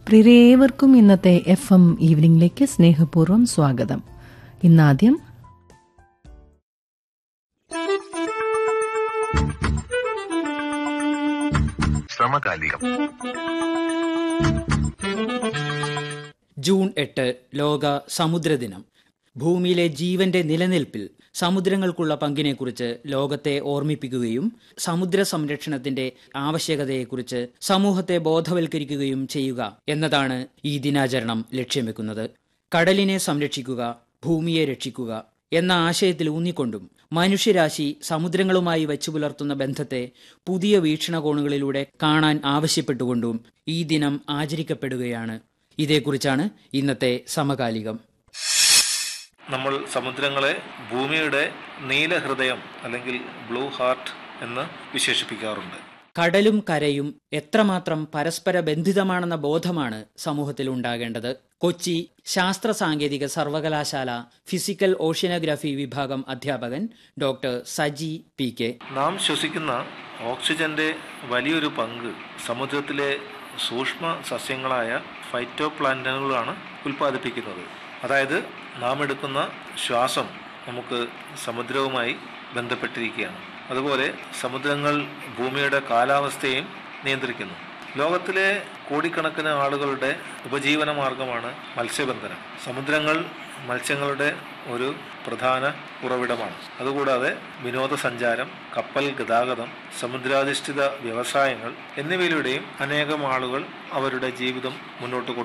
പ്രിയരേവർക്കും ഇന്നത്തെ F M ഈവനിംഗിലേക്ക് സ്നേഹപൂർവ്വം സ്വാഗതം ഇന്നാദ്യം സമകാലികം ജൂൺ എട്ട് ലോക സമുദ്രദിനം ഭൂമിയിലെ ജീവന്റെ നിലനിൽപ്പിൽ സമുദ്രങ്ങൾക്കുള്ള പങ്കിനെക്കുറിച്ച് ലോകത്തെ ഓർമ്മിപ്പിക്കുകയും സമുദ്ര സംരക്ഷണത്തിന്റെ ആവശ്യകതയെക്കുറിച്ച് സമൂഹത്തെ ബോധവൽക്കരിക്കുകയും ചെയ്യുക എന്നതാണ് ഈ ദിനാചരണം ലക്ഷ്യം വെക്കുന്നത് കടലിനെ സംരക്ഷിക്കുക ഭൂമിയെ രക്ഷിക്കുക എന്ന ആശയത്തിൽ ഊന്നിക്കൊണ്ടും മനുഷ്യരാശി സമുദ്രങ്ങളുമായി വെച്ചു പുലർത്തുന്ന ബന്ധത്തെ പുതിയ വീക്ഷണകോണുകളിലൂടെ കാണാൻ ആവശ്യപ്പെട്ടുകൊണ്ടും ഈ ദിനം ആചരിക്കപ്പെടുകയാണ് ഇതേക്കുറിച്ചാണ് ഇന്നത്തെ സമകാലികം നമ്മൾ സമുദ്രങ്ങളെ ഭൂമിയുടെ നീലഹൃദയം അല്ലെങ്കിൽ ബ്ലൂ ഹാർട്ട് എന്ന് വിശേഷിപ്പിക്കാറുണ്ട് കടലും കരയും എത്രമാത്രം പരസ്പര ബന്ധിതമാണെന്ന ബോധമാണ് സമൂഹത്തിൽ ഉണ്ടാകേണ്ടത് കൊച്ചി ശാസ്ത്ര സാങ്കേതിക സർവകലാശാല ഫിസിക്കൽ ഓഷ്യനോഗ്രഫി വിഭാഗം അധ്യാപകൻ ഡോക്ടർ സജി പി കെ നാം ശ്വസിക്കുന്ന ഓക്സിജന്റെ വലിയൊരു പങ്ക് സമുദ്രത്തിലെ സൂക്ഷ്മ സസ്യങ്ങളായ ഫൈറ്റോ പ്ലാന്റുകളാണ് ഉൽപ്പാദിപ്പിക്കുന്നത് അതായത് നാം എടുക്കുന്ന ശ്വാസം നമുക്ക് സമുദ്രവുമായി ബന്ധപ്പെട്ടിരിക്കുകയാണ് അതുപോലെ സമുദ്രങ്ങൾ ഭൂമിയുടെ കാലാവസ്ഥയും നിയന്ത്രിക്കുന്നു ലോകത്തിലെ കോടിക്കണക്കിന് ആളുകളുടെ ഉപജീവന മാർഗമാണ് മത്സ്യബന്ധനം സമുദ്രങ്ങൾ മത്സ്യങ്ങളുടെ ഒരു പ്രധാന ഉറവിടമാണ് അതുകൂടാതെ വിനോദസഞ്ചാരം കപ്പൽ ഗതാഗതം സമുദ്രാധിഷ്ഠിത വ്യവസായങ്ങൾ എന്നിവയിലൂടെയും അനേകം ആളുകൾ അവരുടെ ജീവിതം മുന്നോട്ട്